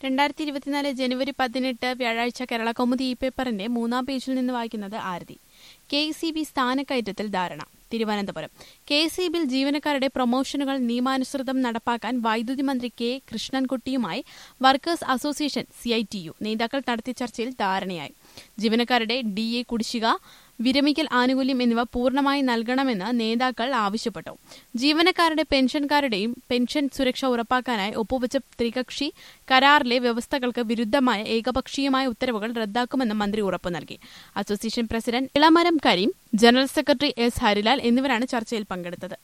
രണ്ടായിരത്തി ഇരുപത്തിനാല് ജനുവരി പതിനെട്ട് വ്യാഴാഴ്ച കേരള കൗമുദി ഇ പേപ്പറിന്റെ മൂന്നാം പേജിൽ നിന്ന് വായിക്കുന്നത് ആരതി കെ സി ബി സ്ഥാനക്കയറ്റത്തിൽ ധാരണ തിരുവനന്തപുരം കെ സി ബിയിൽ ജീവനക്കാരുടെ പ്രൊമോഷനുകൾ നിയമാനുസൃതം നടപ്പാക്കാൻ വൈദ്യുതി മന്ത്രി കെ കൃഷ്ണൻകുട്ടിയുമായി വർക്കേഴ്സ് അസോസിയേഷൻ സിഐടിയു നേതാക്കൾ നടത്തിയ ചർച്ചയിൽ ധാരണയായി ജീവനക്കാരുടെ ഡി എ കുടിശ്ശിക വിരമിക്കൽ ആനുകൂല്യം എന്നിവ പൂർണ്ണമായി നൽകണമെന്ന് നേതാക്കൾ ആവശ്യപ്പെട്ടു ജീവനക്കാരുടെ പെൻഷൻകാരുടെയും പെൻഷൻ സുരക്ഷ ഉറപ്പാക്കാനായി ഒപ്പുവച്ച ത്രികക്ഷി കരാറിലെ വ്യവസ്ഥകൾക്ക് വിരുദ്ധമായ ഏകപക്ഷീയമായ ഉത്തരവുകൾ റദ്ദാക്കുമെന്ന് മന്ത്രി ഉറപ്പു നൽകി association president Elamaram Kareem general secretary S Harilal എന്നിവരാണ് ചർച്ചയിൽ പങ്കെടുത്തത്